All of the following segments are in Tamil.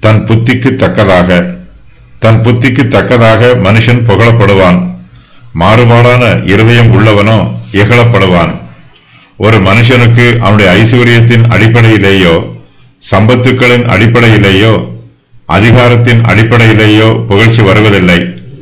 தன் புத்திக்கு தக்கதாக தன் புத்திக்கு தக்கதாக மனுஷன் புகழப்படுவான் மாறுபாடான இருதயம் உள்ளவனோ இகழப்படுவான் ஒரு மனுஷனுக்கு அவனுடைய ஐஸ்வர்யத்தின் அடிப்படையிலேயோ சம்பத்துக்களின் அடிப்படையிலேயோ அதிகாரத்தின் அடிப்படையிலேயோ புகழ்ச்சி வருவதில்லை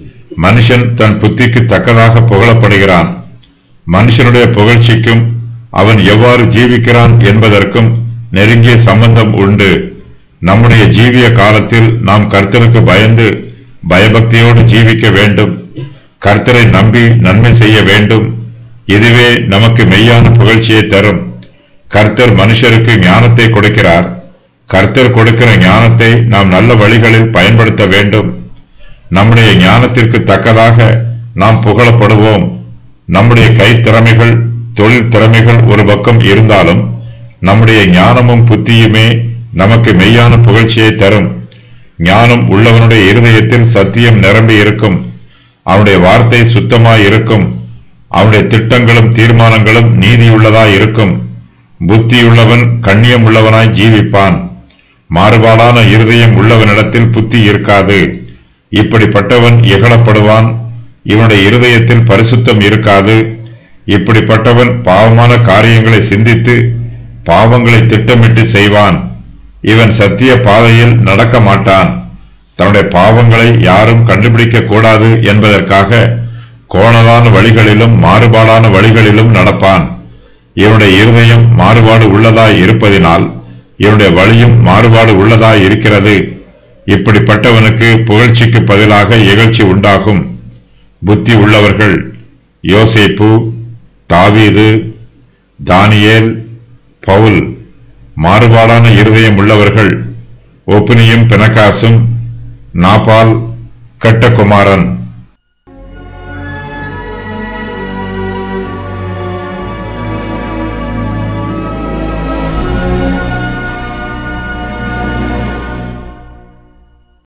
மனுஷன் தன் புத்திக்கு தக்கதாக புகழப்படுகிறான் மனுஷனுடைய புகழ்ச்சிக்கும் அவன் எவ்வாறு ஜீவிக்கிறான் என்பதற்கும் நெருங்கிய சம்பந்தம் உண்டு நம்முடைய ஜீவிய காலத்தில் நாம் கர்த்தருக்கு பயந்து பயபக்தியோடு ஜீவிக்க வேண்டும் கர்த்தரை நம்பி நன்மை செய்ய வேண்டும் இதுவே நமக்கு மெய்யான புகழ்ச்சியை தரும் கர்த்தர் மனுஷருக்கு ஞானத்தை கொடுக்கிறார் கர்த்தர் கொடுக்கிற ஞானத்தை நாம் நல்ல வழிகளில் பயன்படுத்த வேண்டும் நம்முடைய ஞானத்திற்கு தக்கதாக நாம் புகழப்படுவோம் நம்முடைய கைத்திறமைகள் தொழில் திறமைகள் ஒரு பக்கம் இருந்தாலும் நம்முடைய ஞானமும் புத்தியுமே நமக்கு மெய்யான புகழ்ச்சியை தரும் ஞானம் உள்ளவனுடைய இருதயத்தில் சத்தியம் நிரம்பி இருக்கும் அவனுடைய வார்த்தை சுத்தமாய் இருக்கும் அவனுடைய திட்டங்களும் தீர்மானங்களும் நீதியுள்ளதாய் இருக்கும் புத்தியுள்ளவன் கண்ணியம் உள்ளவனாய் ஜீவிப்பான் மாறுபாடான இருதயம் உள்ளவனிடத்தில் புத்தி இருக்காது இப்படிப்பட்டவன் இகழப்படுவான் இவனுடைய இருதயத்தில் பரிசுத்தம் இருக்காது இப்படிப்பட்டவன் பாவமான காரியங்களை சிந்தித்து பாவங்களை திட்டமிட்டு செய்வான் இவன் சத்திய பாதையில் நடக்க மாட்டான் தன்னுடைய பாவங்களை யாரும் கண்டுபிடிக்க கூடாது என்பதற்காக கோணலான வழிகளிலும் மாறுபாடான வழிகளிலும் நடப்பான் இவனுடைய இருதயம் மாறுபாடு உள்ளதாய் இருப்பதினால் இவனுடைய வழியும் மாறுபாடு உள்ளதாய் இருக்கிறது இப்படிப்பட்டவனுக்கு புகழ்ச்சிக்கு பதிலாக இகழ்ச்சி உண்டாகும் புத்தி உள்ளவர்கள் யோசேப்பு தாவீது தானியேல் பவுல் மாறுபாடான இருதயம் உள்ளவர்கள் ஒப்புனியும் பினகாசும் நாபால் கட்டகுமாரன்